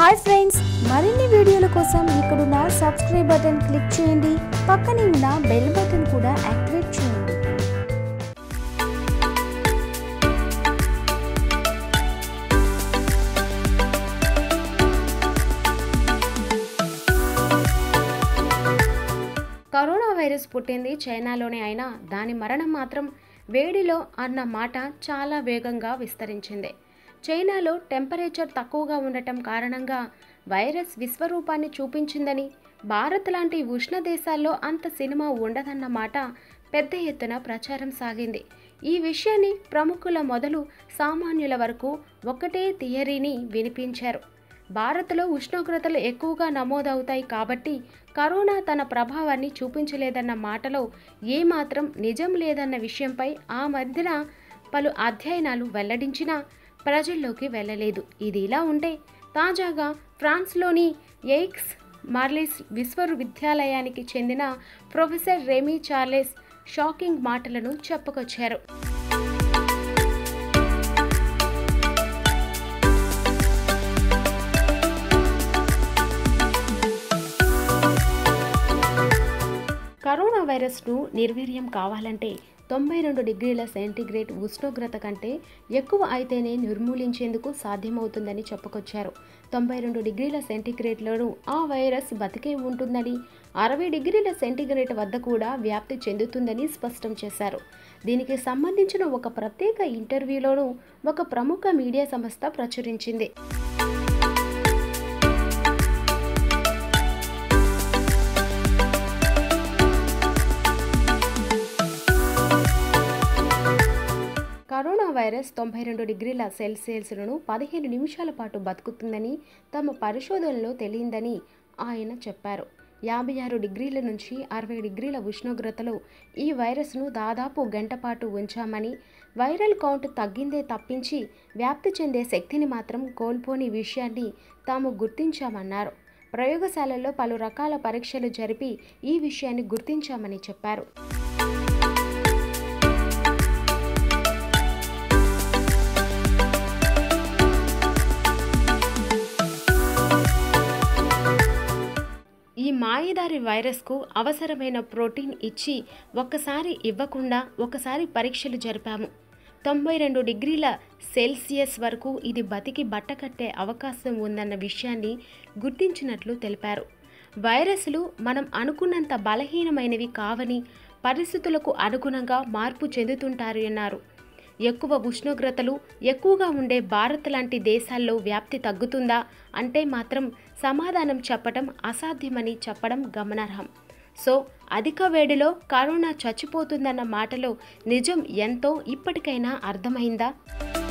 hi friends మరిన్ని వీడియోల కోసం ఇక్కడున్న సబ్స్క్రైబ్ బటన్ క్లిక్ చేయండి పక్కనే ఉన్న బెల్ బటన్ కూడా యాక్టివేట్ చేయండి కరోనా వైరస్ పుట్టింది చైనాలోనే అయినా దాని మరణం మాత్రం వేడిలో అన్న మాట చాలా వేగంగా విస్తరించింది చైనాలో టెంపరేచర్ తక్కువగా ఉండటం కారణంగా వైరస్ విశ్వరూపాన్ని చూపించిందని భారత్ లాంటి ఉష్ణ దేశాల్లో అంత సినిమా ఉండదన్న మాట పెద్ద ఎత్తున ప్రచారం సాగింది ఈ విషయాన్ని ప్రముఖుల మొదలు సామాన్యుల వరకు ఒకటే థియరీని వినిపించారు భారత్లో ఉష్ణోగ్రతలు ఎక్కువగా నమోదవుతాయి కాబట్టి కరోనా తన ప్రభావాన్ని చూపించలేదన్న మాటలో ఏమాత్రం నిజం లేదన్న విషయంపై ఆ మధ్యన పలు అధ్యయనాలు వెల్లడించినా ప్రజల్లోకి వెళ్ళలేదు ఇది ఇలా ఉంటే తాజాగా ఫ్రాన్స్లోని ఎయిక్స్ మార్లిస్ విశ్వవిద్యాలయానికి చెందిన ప్రొఫెసర్ రెమీ చార్లెస్ షాకింగ్ మాటలను చెప్పుకొచ్చారు కరోనా వైరస్ను నిర్వీర్యం కావాలంటే తొంభై రెండు డిగ్రీల సెంటీగ్రేడ్ ఉష్ణోగ్రత కంటే ఎక్కువ అయితేనే నిర్మూలించేందుకు సాధ్యమవుతుందని చెప్పుకొచ్చారు తొంభై రెండు డిగ్రీల సెంటీగ్రేడ్లోనూ ఆ వైరస్ బతికే ఉంటుందని అరవై డిగ్రీల సెంటీగ్రేడ్ వద్ద కూడా వ్యాప్తి చెందుతుందని స్పష్టం చేశారు దీనికి సంబంధించిన ఒక ప్రత్యేక ఇంటర్వ్యూలోనూ ఒక ప్రముఖ మీడియా సంస్థ ప్రచురించింది కరోనా వైరస్ తొంభై రెండు డిగ్రీల సెల్సియస్లను పదిహేను నిమిషాల పాటు బతుకుతుందని తమ పరిశోధనలో తెలియందని ఆయన చెప్పారు యాభై ఆరు డిగ్రీల నుంచి అరవై డిగ్రీల ఉష్ణోగ్రతలో ఈ వైరస్ను దాదాపు గంట పాటు ఉంచామని వైరల్ కౌంట్ తగ్గిందే తప్పించి వ్యాప్తి చెందే శక్తిని మాత్రం కోల్పోని విషయాన్ని తాము గుర్తించామన్నారు ప్రయోగశాలల్లో పలు రకాల పరీక్షలు జరిపి ఈ విషయాన్ని గుర్తించామని చెప్పారు ఈ మాయదారి వైరస్కు అవసరమైన ప్రోటీన్ ఇచ్చి ఒక్కసారి ఇవ్వకుండా ఒకసారి పరీక్షలు జరిపాము తొంభై రెండు డిగ్రీల సెల్సియస్ వరకు ఇది బతికి బట్టకట్టే అవకాశం ఉందన్న విషయాన్ని గుర్తించినట్లు తెలిపారు వైరస్లు మనం అనుకున్నంత బలహీనమైనవి కావని పరిస్థితులకు అనుగుణంగా మార్పు చెందుతుంటారు అన్నారు ఎక్కువ ఉష్ణోగ్రతలు ఎక్కువగా ఉండే భారత్ లాంటి దేశాల్లో వ్యాప్తి తగ్గుతుందా అంటే మాత్రం సమాధానం చెప్పడం అసాధ్యమని చెప్పడం గమనార్హం సో అధిక వేడిలో కరోనా చచ్చిపోతుందన్న మాటలో నిజం ఎంతో ఇప్పటికైనా అర్థమైందా